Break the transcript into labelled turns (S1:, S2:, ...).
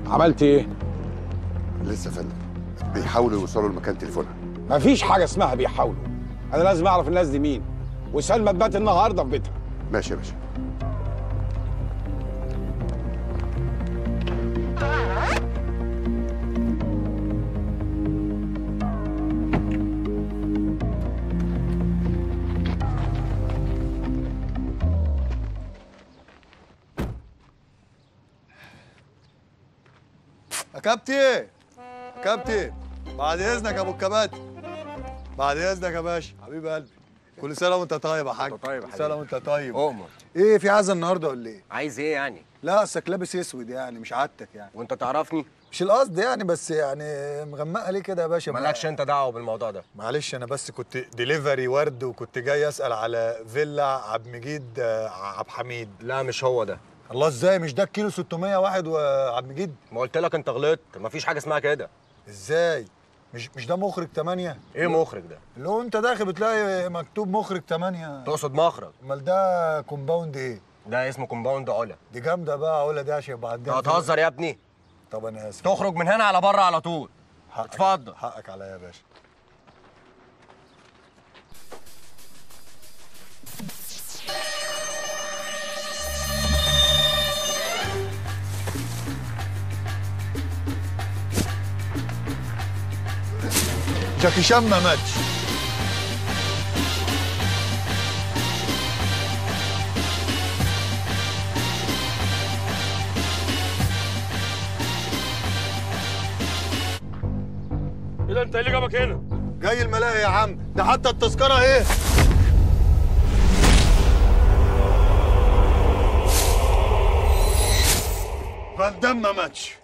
S1: عملت ايه
S2: لسه يا فندم بيحاولوا يوصلوا لمكان تليفونها
S1: مفيش حاجه اسمها بيحاولوا انا لازم اعرف الناس دي مين وسلمى تبات النهارده في بيتها
S2: ماشي يا باشا
S3: يا كابتن يا كابتن بعد اذنك يا ابو الكباتن بعد اذنك يا باشا حبيب قلبي كل سنه وانت طيب يا حاج
S4: وأنت طيب يا
S3: كل سنه وانت طيب
S4: أؤمر
S3: ايه في عزا النهارده ولا ايه
S4: عايز ايه يعني
S3: لا اصلك لابس اسود يعني مش عادتك يعني
S4: وانت تعرفني
S3: مش القصد يعني بس يعني مغمقه ليه كده يا باشا
S4: مالكش انت دعوه بالموضوع ده
S3: معلش انا بس كنت ديليفري ورد وكنت جاي اسال على فيلا عبد المجيد آه، عبد حميد
S4: لا مش هو ده
S3: الله ازاي مش ده الكيلو 601 وعبد المجيد
S4: ما قلت لك انت غلطت مفيش حاجه اسمها كده
S3: ازاي مش مش ده مخرج 8
S4: ايه مخرج ده
S3: اللي هو انت داخل بتلاقي مكتوب مخرج 8
S4: تقصد مخرج
S3: امال ده كومباوند ايه
S4: ده اسمه كومباوند علا
S3: دي جامده بقى اقولها دي عشان يبقى
S4: انت
S3: عندنا
S4: هتهزر يا ابني
S3: طب انا اسف
S4: تخرج من هنا على بره على طول
S3: حقك.
S4: اتفضل
S3: حقك عليا يا باشا جاكي شان ما ماتش
S5: ايه ده انت ايه اللي جابك هنا؟
S3: جاي الملاهي يا عم ده حتى التذكره اهي فالدم ما ماتش